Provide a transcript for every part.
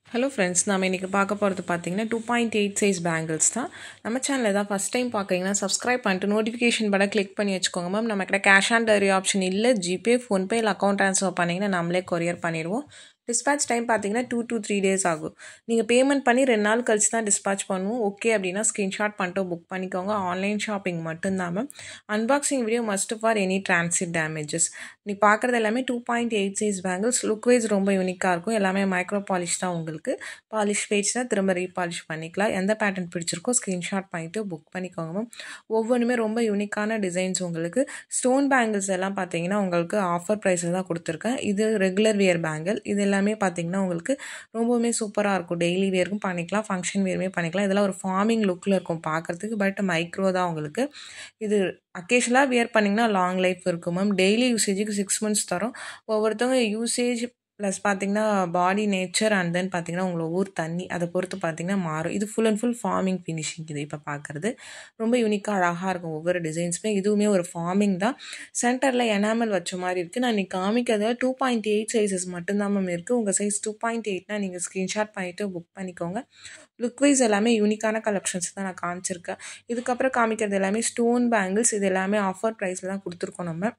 hello friends நம்ம இன்றைக்கி பார்க்க போகிறது பார்த்தீங்கன்னா two point eight size bangles தான் நம்ம சேனல் ஏதாவது ஃபஸ்ட் டைம் பார்க்குறீங்கன்னா சப்ஸ்கிரைப் பண்ணிட்டு நோட்டிஃபிகேஷன் பட கிளிக் பண்ணி வச்சுக்கோங்க மேம் நம்ம கிட்ட கேஷ் ஆன் டெலிவரி ஆப்ஷன் இல்லை ஜிபே ஃபோன்பே இல்லை அக்கௌண்ட் ட்ரான்ஸ்ஃபர் பண்ணிங்கன்னா நம்மளே கொரியர் பண்ணிடுவோம் டிஸ்பேச் டைம் பார்த்தீங்கன்னா டூ to த்ரீ டேஸ் ஆகும் நீங்கள் பேமெண்ட் பண்ணி ரெண்டு நாள் கழிச்சு தான் டிஸ்பேச் பண்ணுவோம் ஓகே அப்படின்னா ஸ்க்ரீன்ஷாட் பண்ணிட்டு புக் பண்ணிக்கோங்க ஆன்லைன் ஷாப்பிங் மட்டும்தான் ma'am unboxing video must for any transit damages நீ பார்க்குறது எல்லாமே two point eight size bangles look wise ரொம்ப யூனிக்காக இருக்கும் எல்லாமே மைக்ரோ பாலிஷ் தான் உங்களுக்கு பாலிஷ் பேஜ்னா திரும்ப ரீபாலிஷ் பண்ணிக்கலாம் எந்த பேட்டர்ன் பிடிச்சிருக்கோ ஸ்க்ரீன்ஷாட் பண்ணிவிட்டு புக் பண்ணிக்கோங்க மேம் ஒவ்வொன்றுமே ரொம்ப யூனிக்கான டிசைன்ஸ் உங்களுக்கு ஸ்டோன் பேங்கிள்ஸ் எல்லாம் பார்த்தீங்கன்னா உங்களுக்கு ஆஃபர் ப்ரைஸில் தான் கொடுத்துருக்கேன் இது ரெகுலர் வியர் பேங்கிள் இது எல்லாமே பார்த்தீங்கன்னா உங்களுக்கு ரொம்பவுமே சூப்பராக இருக்கும் டெய்லி வியருக்கும் பண்ணிக்கலாம் ஃபங்க்ஷன் வியருமே பண்ணிக்கலாம் இதெல்லாம் ஒரு ஃபார்மிங் லுக்கில் இருக்கும் பார்க்குறதுக்கு பட் மைக்ரோ தான் உங்களுக்கு இது அக்கேஷனலாக வியர் பண்ணிங்கன்னா லாங் லைஃப் இருக்கும் மேம் டெய்லி யூசேஜுக்கு சிக்ஸ் மந்த்ஸ் தரும் ஒவ்வொருத்தவங்க யூசேஜ் ப்ளஸ் பார்த்தீங்கன்னா பாடி நேச்சர் அண்ட் தென் பார்த்தீங்கன்னா உங்களோட ஊர் தண்ணி அதை பொறுத்து பார்த்தீங்கன்னா மாறும் இது full and full forming finishing இது இப்போ பார்க்குறது ரொம்ப யூனிக்காக அழகாக இருக்கும் ஒவ்வொரு டிசைன்ஸுமே இதுவுமே ஒரு ஃபார்மிங் தான் சென்டரில் எனாமல் வச்ச மாதிரி இருக்குது நான் இன்னைக்கு காமிக்கிறத டூ பாயிண்ட் எயிட் சைஸஸ் மட்டும்தான் மேம் இருக்குது உங்கள் சைஸ் டூ பாயிண்ட் எயிட்னா நீங்கள் ஸ்க்ரீன்ஷாட் பண்ணிவிட்டு புக் பண்ணிக்கோங்க லுக் வைஸ் எல்லாமே யூனிக்கான கலெக்ஷன்ஸ் தான் நான் காமிச்சிருக்கேன் இதுக்கப்புறம் காமிக்கிறது எல்லாமே ஸ்டோன் பேங்கிள்ஸ் இது எல்லாமே ஆஃபர் ப்ரைஸில் தான் கொடுத்துருக்கோம் நம்ம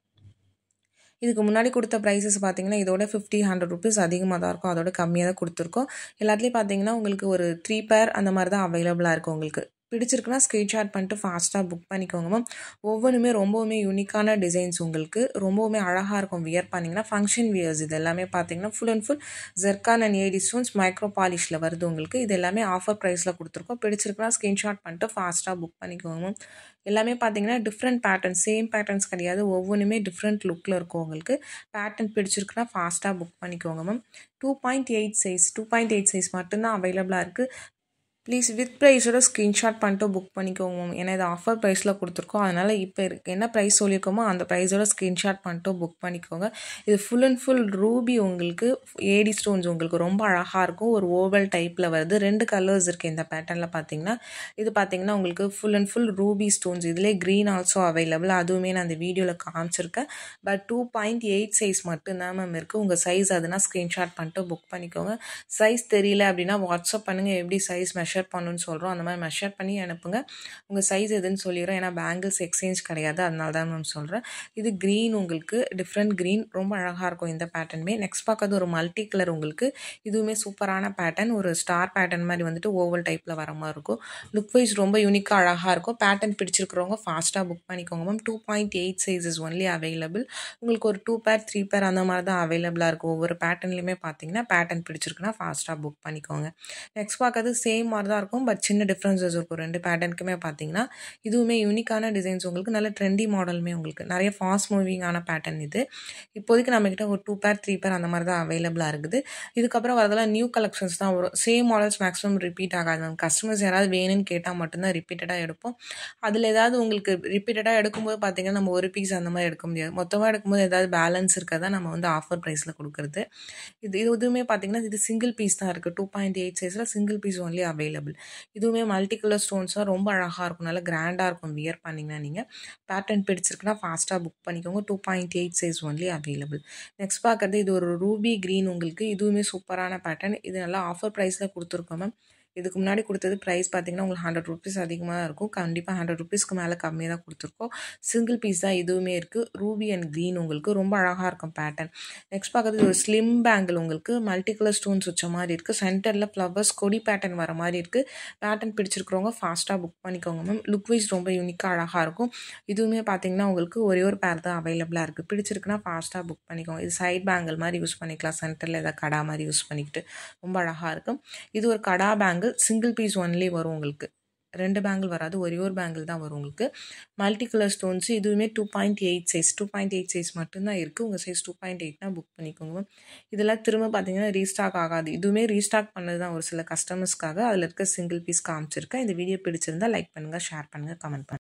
இதுக்கு முன்னாடி கொடுத்த ப்ரைஸஸ் பார்த்தீங்கன்னா இதோட ஃபிஃப்டி ஹண்ட்ரட் ருபீஸ் அதிகமாக தான் இருக்கும் அதோட கம்மியாக தான் கொடுத்துருக்கோம் எல்லாத்துலேயும் பார்த்தீங்கன்னா உங்களுக்கு ஒரு த்ரீ பேர் அந்த மாதிரி தான் அவைலபிளாக இருக்கும் உங்களுக்கு பிடிச்சிருக்குன்னா ஸ்க்ரீன்ஷாட் பண்ணிட்டு ஃபாஸ்ட்டாக புக் பண்ணிக்கோங்க மேம் ஒவ்வொன்றுமே ரொம்பவுமே யூனிக்கான டிசைன்ஸ் உங்களுக்கு ரொம்பவுமே அழகாக இருக்கும் வியர் பண்ணிங்கன்னா ஃபங்க்ஷன் வியர்ஸ் இது எல்லாமே பார்த்தீங்கன்னா full and full zircon and AD stones micro பாலிஷில் வருது உங்களுக்கு இது எல்லாமே ஆஃபர் ப்ரைஸில் கொடுத்துருக்கோம் பிடிச்சிருக்குன்னா ஸ்க்ரீன்ஷாட் பண்ணிட்டு ஃபாஸ்ட்டாக புக் பண்ணிக்கோங்க மேம் எல்லாமே பார்த்தீங்கன்னா டிஃப்ரெண்ட் பேட்டர்ன் சேம் பேட்டர்ன்ஸ் கிடையாது ஒவ்வொன்றுமே டிஃப்ரெண்ட் லுக்கில் இருக்கும் உங்களுக்கு பேட்டர்ன் பிடிச்சிருக்குன்னா ஃபாஸ்ட்டாக புக் பண்ணிக்கோங்க ma'am two point eight size two point eight size மட்டும்தான் அவைலபிளாக இருக்குது ப்ளீஸ் வித் ப்ரைஸோட ஸ்க்ரீன்ஷாட் பண்ணிட்டு புக் பண்ணிக்கோங்க மேம் ஏன்னா இது ஆஃபர் ப்ரைஸில் கொடுத்துருக்கோம் அதனால் இப்போ இருக்கு என்ன ப்ரைஸ் சொல்லியிருக்கோமோ அந்த ப்ரைஸோட ஸ்க்ரீன்ஷாட் பண்ணிட்டு புக் பண்ணிக்கோங்க இது ஃபுல் அண்ட் ஃபுல் ரூபி உங்களுக்கு ஏடி ஸ்டோன்ஸ் உங்களுக்கு ரொம்ப அழகாக இருக்கும் ஒரு ஓவல் டைப்பில் வருது ரெண்டு கலர்ஸ் இருக்குது இந்த பேட்டர்னில் பார்த்தீங்கன்னா இது பார்த்தீங்கன்னா உங்களுக்கு full and full ruby stones இதிலே க்ரீன் ஆல்சோ அவைலபிள் அதுவுமே நான் அந்த வீடியோவில் காமிச்சிருக்கேன் but two point eight size மட்டும்தான் மேம் இருக்குது உங்கள் சைஸ் அதுனா ஸ்க்ரீன்ஷாட் பண்ணிட்டு புக் பண்ணிக்கோங்க சைஸ் தெரியல அப்படின்னா வாட்ஸ்அப் பண்ணுங்கள் எப்படி சைஸ் மெஷர் மெஷர் பண்ணணும்னு சொல்கிறோம் அந்த மாதிரி மெஷர் பண்ணி அனுப்புங்க உங்கள் சைஸ் எதுன்னு சொல்லிடுறோம் ஏன்னா பேங்கிள்ஸ் எக்ஸ்சேஞ்ச் கிடையாது அதனால தான் மேம் சொல்கிறேன் இது க்ரீன் உங்களுக்கு டிஃப்ரெண்ட் க்ரீன் ரொம்ப அழகாக இருக்கும் இந்த பேட்டர்னுமே நெக்ஸ்ட் பார்க்கறது ஒரு மல்டி கலர் உங்களுக்கு இதுவுமே சூப்பரான பேட்டர்ன் ஒரு ஸ்டார் பேட்டர்ன் மாதிரி வந்துட்டு ஓவல் டைப்பில் வர மாதிரி இருக்கும் லுக் வைஸ் ரொம்ப யூனிக்காக அழகாக இருக்கும் பேட்டர்ன் பிடிச்சிருக்கிறவங்க ஃபாஸ்ட்டாக புக் பண்ணிக்கோங்க ma'am two point eight sizes only available உங்களுக்கு ஒரு டூ பேர் த்ரீ பேர் அந்த மாதிரி தான் அவைலபிளாக இருக்கும் ஒவ்வொரு பேட்டர்ன்லையுமே பார்த்தீங்கன்னா பேட்டர்ன் பிடிச்சிருக்குன்னா ஃபாஸ்ட்டாக புக் பண்ணிக்கோங்க நெக்ஸ்ட் பார்க்கறது சேம் மாதிரி தான் இருக்கும் பட் சின்ன டிஃப்ரென்சஸ் இருக்கும் ரெண்டு பேட்டர்னுக்குமே பார்த்தீங்கன்னா இதுவுமே யூனிக்கான டிசைன்ஸ் உங்களுக்கு நல்ல ட்ரெண்டி மாடலுமே உங்களுக்கு நிறைய ஃபாஸ்ட் மூவிங்கான பேட்டர்ன் இது இப்போதைக்கு நம்மக்கிட்ட ஒரு டூ பேர் த்ரீ பேர் அந்த மாதிரி தான் அவைலபிளாக இருக்குது இதுக்கப்புறம் வரதெல்லாம் நியூ கலெக்ஷன்ஸ் தான் வரும் சேம் மாடல்ஸ் மேக்ஸிமம் ரிப்பீட் ஆகாது நம்ம கஸ்டமர்ஸ் யாராவது வேணும்னு கேட்டால் மட்டும்தான் ரிப்பீட்டடாக எடுப்போம் அதில் ஏதாவது உங்களுக்கு ரிப்பீட்டடாக எடுக்கும்போது பார்த்தீங்கன்னா நம்ம ஒரு பீஸ் அந்த மாதிரி எடுக்க முடியாது மொத்தமாக எடுக்கும்போது ஏதாவது பேலன்ஸ் இருக்கிறதா நம்ம வந்து ஆஃபர் ப்ரைஸில் கொடுக்குறது இது இது இதுவுமே பார்த்தீங்கன்னா இது சிங்கிள் பீஸ் தான் இருக்குது டூ பாயிண்ட் எயிட் சைஸில் சிங்கிள் பீஸ் ஒன்லி அவைலபிள் இதுவுமே மல்டி கலர் ஸ்டோன்ஸாக ரொம்ப அழகாக இருக்கும் நல்லா கிராண்டாக இருக்கும் வியர் பண்ணிங்கன்னா நீங்கள் பேட்டர்ன் பிடிச்சிருக்குன்னா ஃபாஸ்ட்டாக புக் பண்ணிக்கோங்க two point eight size only available next பார்க்குறது இது ஒரு ரூபி க்ரீன் உங்களுக்கு இதுவுமே சூப்பரான பேட்டர்ன் இது நல்லா ஆஃபர் ப்ரைஸில் கொடுத்துருக்கோம் மேம் இதுக்கு முன்னாடி கொடுத்தது ப்ரைஸ் பார்த்தீங்கன்னா உங்களுக்கு ஹண்ட்ரட் ருபீஸ் அதிகமாக தான் இருக்கும் கண்டிப்பாக ஹண்ட்ரட் ருபீஸ்க்கு மேலே கம்மியாக தான் கொடுத்துருக்கோம் சிங்கிள் பீஸ் தான் இதுவுமே இருக்குது ரூபி அண்ட் க்ரீன் உங்களுக்கு ரொம்ப அழகாக இருக்கும் பேட்டர்ன் நெக்ஸ்ட் பார்க்குறது ஒரு ஸ்லிம் பேங்கிள் உங்களுக்கு மல்டி கலர் ஸ்டோன்ஸ் வச்ச மாதிரி இருக்குது சென்டரில் ஃப்ளவர்ஸ் கொடி பேட்டர்ன் வர மாதிரி இருக்குது பேட்டர்ன் பிடிச்சிருக்கிறவங்க ஃபாஸ்ட்டாக புக் பண்ணிக்கோங்க மேம் லுக் வைஸ் ரொம்ப யூனிக்காக அழகாக இருக்கும் இதுவுமே பார்த்தீங்கன்னா உங்களுக்கு ஒரே ஒரு பேர் தான் அவைலபிளாக இருக்குது பிடிச்சிருக்குன்னா ஃபாஸ்ட்டாக புக் பண்ணிக்கோங்க இது சைட் பேங்கிள் மாதிரி யூஸ் பண்ணிக்கலாம் சென்டரில் ஏதாவது கடா மாதிரி யூஸ் பண்ணிக்கிட்டு ரொம்ப அழகாக இருக்கும் இது ஒரு கடா பேங்கிள் சிங்கிள் பீஸ் ஒன்லி வரும் உங்களுக்கு ரெண்டு பேங்கிள் வராது ஒரே ஒரு பேங்கிள் தான் வரும் உங்களுக்கு மல்டி கலர் ஸ்டோன்ஸ் இதுவுமே two point eight size two point eight size மட்டும்தான் இருக்குது உங்கள் சைஸ் டூ பாயிண்ட் எயிட்னா புக் பண்ணிக்கோங்க இதெல்லாம் திரும்ப பார்த்தீங்கன்னா ரீஸ்டாக் ஆகாது இதுவுமே ரீஸ்டாக் பண்ணது தான் ஒரு சில கஸ்டமர்ஸ்க்காக அதில் இருக்க சிங்கிள் பீஸ் காமிச்சிருக்கேன் இந்த வீடியோ பிடிச்சிருந்தா லைக் பண்ணுங்கள் ஷேர் பண்ணுங்கள் கமெண்ட் பண்ணுங்கள்